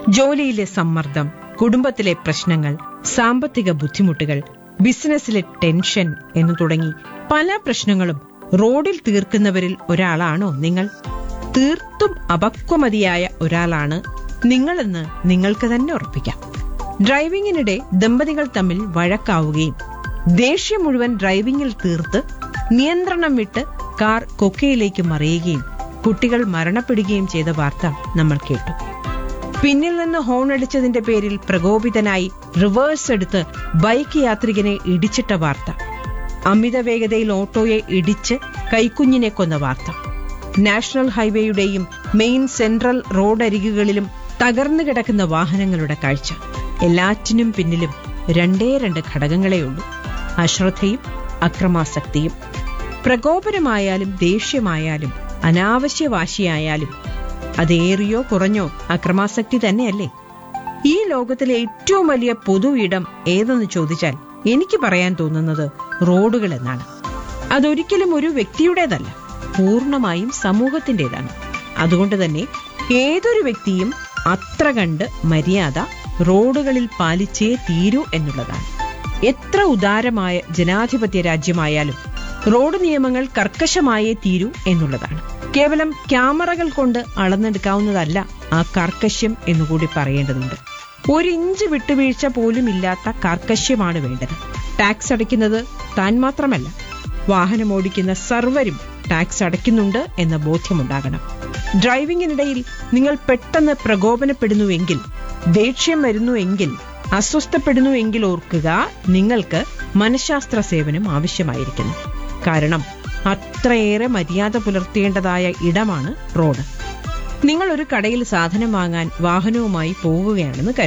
ജോലിയിലെ സമ്മർദ്ദം കുടുംബത്തിലെ പ്രശ്നങ്ങൾ സാമ്പത്തിക ബുദ്ധിമുട്ടുകൾ ബിസിനസ്സിലെ ടെൻഷൻ എന്നു തുടങ്ങി പല പ്രശ്നങ്ങളും റോഡിൽ തീർക്കുന്നവരിൽ ഒരാളാണോ നിങ്ങൾ തീർത്തും അപക്വമതിയായ ഒരാളാണ് നിങ്ങളെന്ന് നിങ്ങൾക്ക് തന്നെ ഉറപ്പിക്കാം ഡ്രൈവിംഗിനിടെ ദമ്പതികൾ തമ്മിൽ വഴക്കാവുകയും ദേഷ്യം മുഴുവൻ ഡ്രൈവിംഗിൽ തീർത്ത് നിയന്ത്രണം വിട്ട് കാർ കൊക്കയിലേക്ക് മറിയുകയും കുട്ടികൾ മരണപ്പെടുകയും ചെയ്ത വാർത്ത നമ്മൾ കേട്ടു പിന്നിൽ നിന്ന് ഹോൺ അടിച്ചതിന്റെ പേരിൽ പ്രകോപിതനായി റിവേഴ്സ് എടുത്ത് ബൈക്ക് യാത്രികനെ ഇടിച്ചിട്ട വാർത്ത അമിത വേഗതയിൽ ഓട്ടോയെ ഇടിച്ച് കൈക്കുഞ്ഞിനെ കൊന്ന വാർത്ത നാഷണൽ ഹൈവേയുടെയും മെയിൻ സെൻട്രൽ റോഡരികുകളിലും തകർന്നു കിടക്കുന്ന വാഹനങ്ങളുടെ കാഴ്ച എല്ലാറ്റിനും പിന്നിലും രണ്ടേ രണ്ട് ഘടകങ്ങളെയുള്ളൂ അശ്രദ്ധയും അക്രമാസക്തിയും പ്രകോപനമായാലും ദേഷ്യമായാലും അനാവശ്യ വാശിയായാലും അതേറിയോ കുറഞ്ഞോ അക്രമാസക്തി തന്നെയല്ലേ ഈ ലോകത്തിലെ ഏറ്റവും വലിയ പൊതു ഇടം ഏതെന്ന് ചോദിച്ചാൽ എനിക്ക് പറയാൻ തോന്നുന്നത് റോഡുകൾ എന്നാണ് അതൊരിക്കലും ഒരു വ്യക്തിയുടേതല്ല പൂർണ്ണമായും സമൂഹത്തിന്റേതാണ് അതുകൊണ്ട് തന്നെ ഏതൊരു വ്യക്തിയും അത്ര കണ്ട് മര്യാദ റോഡുകളിൽ പാലിച്ചേ തീരൂ എന്നുള്ളതാണ് എത്ര ഉദാരമായ ജനാധിപത്യ രാജ്യമായാലും റോഡ് നിയമങ്ങൾ കർക്കശമായേ തീരൂ എന്നുള്ളതാണ് കേവലം ക്യാമറകൾ കൊണ്ട് അളന്നെടുക്കാവുന്നതല്ല ആ കർക്കശ്യം എന്നുകൂടി പറയേണ്ടതുണ്ട് ഒരു ഇഞ്ച് വിട്ടുവീഴ്ച പോലും ഇല്ലാത്ത കാർക്കശ്യമാണ് വേണ്ടത് ടാക്സ് അടയ്ക്കുന്നത് താൻ മാത്രമല്ല വാഹനം ഓടിക്കുന്ന സർവരും ടാക്സ് അടയ്ക്കുന്നുണ്ട് എന്ന ബോധ്യമുണ്ടാകണം ഡ്രൈവിംഗിനിടയിൽ നിങ്ങൾ പെട്ടെന്ന് പ്രകോപനപ്പെടുന്നുവെങ്കിൽ ദേഷ്യം വരുന്നുവെങ്കിൽ അസ്വസ്ഥപ്പെടുന്നുവെങ്കിൽ ഓർക്കുക നിങ്ങൾക്ക് മനഃശാസ്ത്ര സേവനം ആവശ്യമായിരിക്കുന്നു കാരണം അത്രയേറെ മര്യാദ പുലർത്തേണ്ടതായ ഇടമാണ് റോഡ് നിങ്ങൾ ഒരു കടയിൽ സാധനം വാങ്ങാൻ വാഹനവുമായി പോവുകയാണെന്ന് കരുതുക